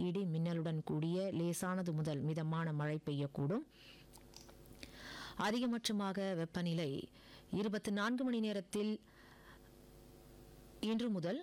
இடி மின்னலுடன் கூடிய லேசானது முதல் மிதமான மழை பெய்யக்கூடும் அதிகபட்சமாக வெப்பநிலை இருபத்தி நான்கு மணி நேரத்தில் இன்று முதல்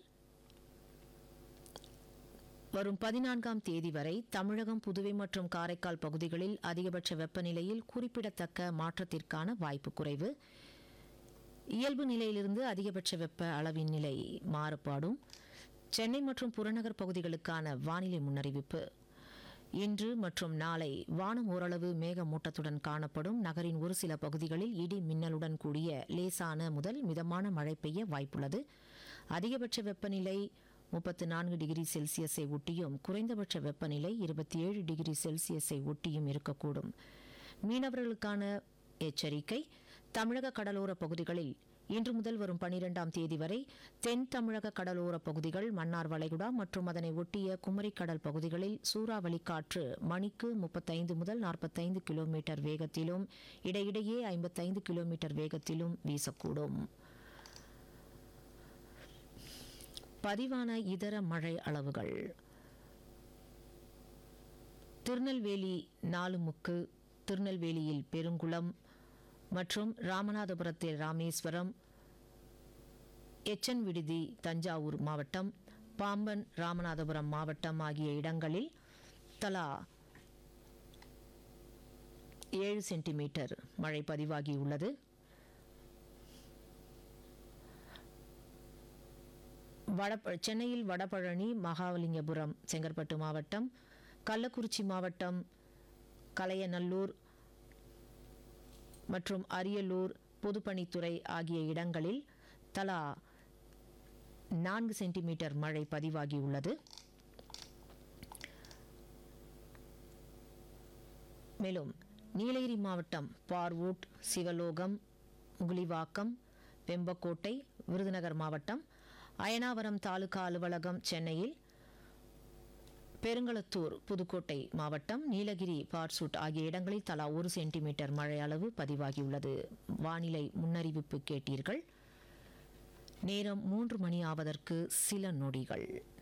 வரும் பதினான்காம் தேதி வரை தமிழகம் புதுவை மற்றும் காரைக்கால் பகுதிகளில் அதிகபட்ச வெப்பநிலையில் குறிப்பிடத்தக்க மாற்றத்திற்கான வாய்ப்பு குறைவு இயல்பு நிலையிலிருந்து அதிகபட்ச வெப்ப அளவின் நிலை மாறுபாடும் சென்னை மற்றும் புறநகர் பகுதிகளுக்கான வானிலை முன்னறிவிப்பு இன்று மற்றும் நாளை வானம் ஓரளவு மேகமூட்டத்துடன் காணப்படும் நகரின் ஒரு சில பகுதிகளில் இடி மின்னலுடன் கூடிய லேசான முதல் மிதமான மழை பெய்ய வாய்ப்புள்ளது அதிகபட்ச வெப்பநிலை முப்பத்து நான்கு டிகிரி செல்சியஸை ஒட்டியும் குறைந்தபட்ச வெப்பநிலை இருபத்தி ஏழு டிகிரி செல்சியஸை ஒட்டியும் இருக்கக்கூடும் மீனவர்களுக்கான எச்சரிக்கை தமிழக கடலோர பகுதிகளில் இன்று முதல் வரும் பனிரெண்டாம் தேதி வரை தென் தமிழக கடலோர பகுதிகள் மன்னார் வளைகுடா மற்றும் அதனை ஒட்டிய குமரிக்கடல் பகுதிகளில் சூறாவளி காற்று மணிக்கு முப்பத்தைந்து முதல் நாற்பத்தைந்து கிலோமீட்டர் வேகத்திலும் இடையிடையே ஐம்பத்தைந்து கிலோமீட்டர் வேகத்திலும் வீசக்கூடும் பதிவான இதர மழை அளவுகள் திருநெல்வேலி நாலுமுக்கு திருநெல்வேலியில் பெருங்குளம் மற்றும் ராமநாதபுரத்தில் ராமேஸ்வரம் எச்சன் விடுதி தஞ்சாவூர் மாவட்டம் பாம்பன் ராமநாதபுரம் மாவட்டம் ஆகிய இடங்களில் தலா ஏழு சென்டிமீட்டர் மழை பதிவாகியுள்ளது வட சென்னையில் வடபழனி மகாலிங்கபுரம் செங்கற்பட்டு மாவட்டம் கள்ளக்குறிச்சி மாவட்டம் கலையநல்லூர் மற்றும் அரியலூர் பொதுப்பணித்துறை ஆகிய இடங்களில் தலா நான்கு சென்டிமீட்டர் மழை பதிவாகியுள்ளது மேலும் நீலகிரி மாவட்டம் பார்வூட் சிவலோகம் முகுலிவாக்கம் வெம்பக்கோட்டை விருதுநகர் மாவட்டம் அயனாவரம் தாலுகா அலுவலகம் சென்னையில் பெருங்களத்தூர் புதுக்கோட்டை மாவட்டம் நீலகிரி பார்சூட் ஆகிய இடங்களில் தலா ஒரு சென்டிமீட்டர் மழை அளவு பதிவாகியுள்ளது வானிலை முன்னறிவிப்பு கேட்டீர்கள் நேரம் மூன்று மணி ஆவதற்கு சில நொடிகள்